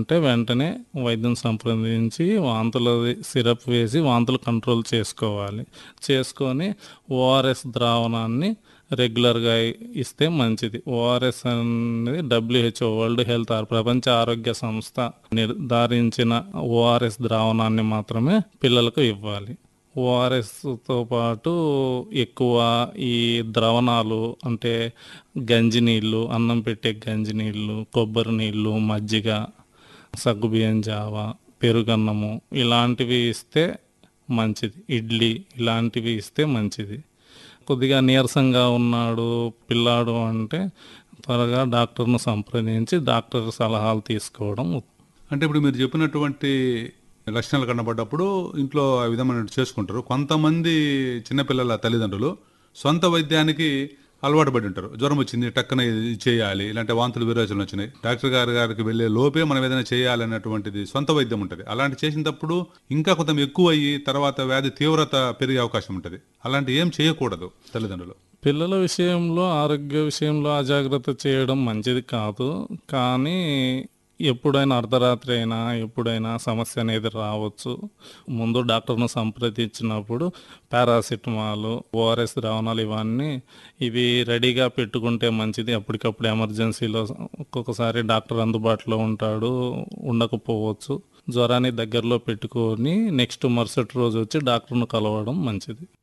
ఉంటే వెంటనే వైద్యం సంప్రదించి వాంతుల సిరప్ వేసి వాంతులు కంట్రోల్ చేసుకోవాలి చేసుకొని ఓఆర్ఎస్ ద్రావణాన్ని రెగ్యులర్గా ఇస్తే మంచిది ఓఆర్ఎస్ అనేది డబ్ల్యూహెచ్ఓ వరల్డ్ హెల్త్ ఆర్ ప్రపంచ ఆరోగ్య సంస్థ నిర్ధారించిన ఓఆర్ఎస్ ద్రావణాన్ని మాత్రమే పిల్లలకు ఇవ్వాలి ఓఆర్ఎస్తో పాటు ఎక్కువ ఈ ద్రవణాలు అంటే గంజి నీళ్ళు అన్నం పెట్టే గంజి నీళ్ళు కొబ్బరి నీళ్ళు మజ్జిగ సగ్గుబియ్యం జావ పెరుగన్నము ఇలాంటివి ఇస్తే మంచిది ఇడ్లీ ఇలాంటివి ఇస్తే మంచిది కొద్దిగా నీరసంగా ఉన్నాడు పిల్లాడు అంటే త్వరగా డాక్టర్ను సంప్రదించి డాక్టర్ సలహాలు తీసుకోవడం అంటే ఇప్పుడు మీరు చెప్పినటువంటి లక్షణాలు కనబడ్డప్పుడు ఇంట్లో ఆ విధమైన చేసుకుంటారు కొంతమంది చిన్నపిల్లల తల్లిదండ్రులు సొంత వైద్యానికి అలవాటు పడి ఉంటారు జ్వరం వచ్చింది టక్కన ఇది చేయాలి ఇలాంటి వాంతులు విరోచనలు వచ్చినాయి డాక్టర్ గారి గారికి వెళ్ళే లోపే మనం ఏదైనా చేయాలి అన్నటువంటిది సొంత వైద్యం ఉంటుంది అలాంటి చేసినప్పుడు ఇంకా కొంత ఎక్కువ అయ్యి తర్వాత వ్యాధి తీవ్రత పెరిగే అవకాశం ఉంటుంది అలాంటి ఏం చేయకూడదు తల్లిదండ్రులు పిల్లల విషయంలో ఆరోగ్య విషయంలో అజాగ్రత్త చేయడం మంచిది కాదు కానీ ఎప్పుడైనా అర్ధరాత్రి అయినా ఎప్పుడైనా సమస్య అనేది రావచ్చు ముందు డాక్టర్ను సంప్రదించినప్పుడు పారాసిటమాల్ ఓఆర్ఎస్ ద్రావణాలు ఇవన్నీ ఇవి రెడీగా పెట్టుకుంటే మంచిది అప్పటికప్పుడు ఎమర్జెన్సీలో ఒక్కొక్కసారి డాక్టర్ అందుబాటులో ఉంటాడు ఉండకపోవచ్చు జ్వరాన్ని దగ్గరలో పెట్టుకొని నెక్స్ట్ మరుసటి రోజు వచ్చి డాక్టర్ను కలవడం మంచిది